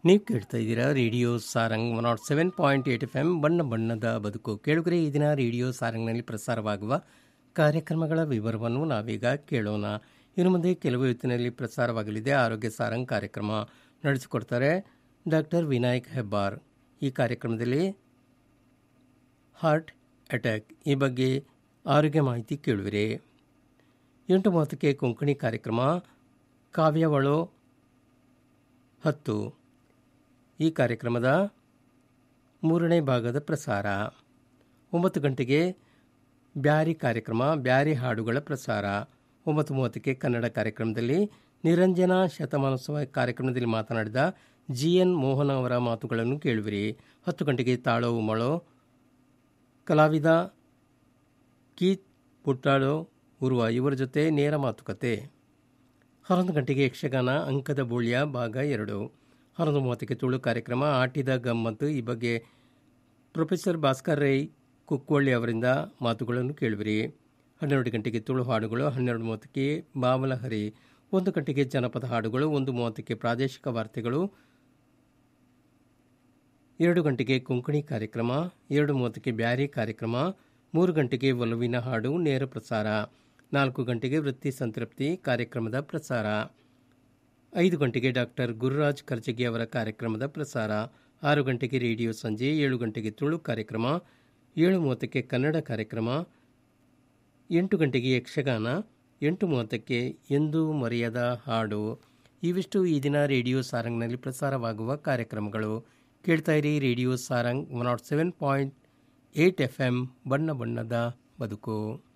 ನೀವು ಕೇಳ್ತಾ ಇದ್ದೀರಾ radio Sarang one nought seven point eight F M ಬಣ್ಣ ಬಣ್ಣದ ಬದುಕು ಕೇಳುಗರೆ ಈ ದಿನ ರೇಡಿಯೋ ಸಾರಂಗ್ನಲ್ಲಿ ಪ್ರಸಾರವಾಗುವ ಕಾರ್ಯಕ್ರಮಗಳ ವಿವರವನ್ನು ನಾವೀಗ ಕೇಳೋಣ ಇನ್ನು ಮುಂದೆ ಕೆಲವು ಹೊತ್ತಿನಲ್ಲಿ ಪ್ರಸಾರವಾಗಲಿದೆ ಆರೋಗ್ಯ ಸಾರಂಗ್ ಕಾರ್ಯಕ್ರಮ ನಡೆಸಿಕೊಡ್ತಾರೆ ಡಾಕ್ಟರ್ ವಿನಾಯಕ್ ಹೆಬ್ಬಾರ್ ಈ ಕಾರ್ಯಕ್ರಮದಲ್ಲಿ ಹಾರ್ಟ್ ಅಟ್ಯಾಕ್ ಈ ಬಗ್ಗೆ ಆರೋಗ್ಯ ಮಾಹಿತಿ ಕೇಳುವಿರಿ ಎಂಟು ಮೂವತ್ತಕ್ಕೆ ಕೊಂಕಣಿ ಕಾರ್ಯಕ್ರಮ ಕಾವ್ಯವಳು ಹತ್ತು ಈ ಕಾರ್ಯಕ್ರಮದ ಮೂರನೇ ಭಾಗದ ಪ್ರಸಾರ ಒಂಬತ್ತು ಗಂಟೆಗೆ ಬ್ಯಾರಿ ಕಾರ್ಯಕ್ರಮ ಬ್ಯಾರಿ ಹಾಡುಗಳ ಪ್ರಸಾರ ಒಂಬತ್ತು ಮೂವತ್ತಕ್ಕೆ ಕನ್ನಡ ಕಾರ್ಯಕ್ರಮದಲ್ಲಿ ನಿರಂಜನ ಶತಮಾನೋತ್ಸವ ಕಾರ್ಯಕ್ರಮದಲ್ಲಿ ಮಾತನಾಡಿದ ಜಿ ಎನ್ ಮೋಹನ್ ಅವರ ಮಾತುಗಳನ್ನು ಕೇಳುವಿರಿ ಹತ್ತು ಗಂಟೆಗೆ ತಾಳೋ ಮಳೋ ಕಲಾವಿದ ಕೀತ್ ಪುಟ್ಟಾಳೋ ಉರುವ ಇವರ ಜೊತೆ ನೇರ ಮಾತುಕತೆ ಹನ್ನೊಂದು ಗಂಟೆಗೆ ಯಕ್ಷಗಾನ ಅಂಕದ ಬೋಳ್ಯ ಭಾಗ ಎರಡು ಹನ್ನೊಂದು ಮೂವತ್ತಕ್ಕೆ ತುಳು ಕಾರ್ಯಕ್ರಮ ಆಟಿದ ಗಮ್ಮತ್ತು ಈ ಬಗ್ಗೆ ಪ್ರೊಫೆಸರ್ ಭಾಸ್ಕರ್ ರೈ ಕುಕ್ಕೋಳ್ಳಿ ಅವರಿಂದ ಮಾತುಗಳನ್ನು ಕೇಳುವಿರಿ ಹನ್ನೆರಡು ಗಂಟೆಗೆ ತುಳು ಹಾಡುಗಳು ಹನ್ನೆರಡು ಮೂವತ್ತಕ್ಕೆ ಬಾವಲಹರಿ ಒಂದು ಗಂಟೆಗೆ ಜನಪದ ಹಾಡುಗಳು ಒಂದು ಮೂವತ್ತಕ್ಕೆ ಪ್ರಾದೇಶಿಕ ವಾರ್ತೆಗಳು ಎರಡು ಗಂಟೆಗೆ ಕೊಂಕಣಿ ಕಾರ್ಯಕ್ರಮ ಎರಡು ಮೂವತ್ತಕ್ಕೆ ಬ್ಯಾರಿ ಕಾರ್ಯಕ್ರಮ ಮೂರು ಗಂಟೆಗೆ ಒಲವಿನ ಹಾಡು ನೇರ ಪ್ರಸಾರ ನಾಲ್ಕು ಗಂಟೆಗೆ ವೃತ್ತಿ ಸಂತೃಪ್ತಿ ಕಾರ್ಯಕ್ರಮದ ಪ್ರಸಾರ ಐದು ಗಂಟೆಗೆ ಡಾಕ್ಟರ್ ಗುರುರಾಜ್ ಕರ್ಜಗಿ ಅವರ ಕಾರ್ಯಕ್ರಮದ ಪ್ರಸಾರ ಆರು ಗಂಟೆಗೆ ರೇಡಿಯೋ ಸಂಜೆ ಏಳು ಗಂಟೆಗೆ ತುಳು ಕಾರ್ಯಕ್ರಮ ಏಳು ಮೂವತ್ತಕ್ಕೆ ಕನ್ನಡ ಕಾರ್ಯಕ್ರಮ ಎಂಟು ಗಂಟೆಗೆ ಯಕ್ಷಗಾನ ಎಂಟು ಮೂವತ್ತಕ್ಕೆ ಎಂದು ಮರೆಯದ ಹಾಡು ಇವಿಷ್ಟು ಈ ದಿನ ರೇಡಿಯೋ ಸಾರಂಗ್ನಲ್ಲಿ ಪ್ರಸಾರವಾಗುವ ಕಾರ್ಯಕ್ರಮಗಳು ಕೇಳ್ತಾ ಇರಿ radio Sarang one nought seven point eight F M ಬಣ್ಣ ಬಣ್ಣದ ಬದುಕು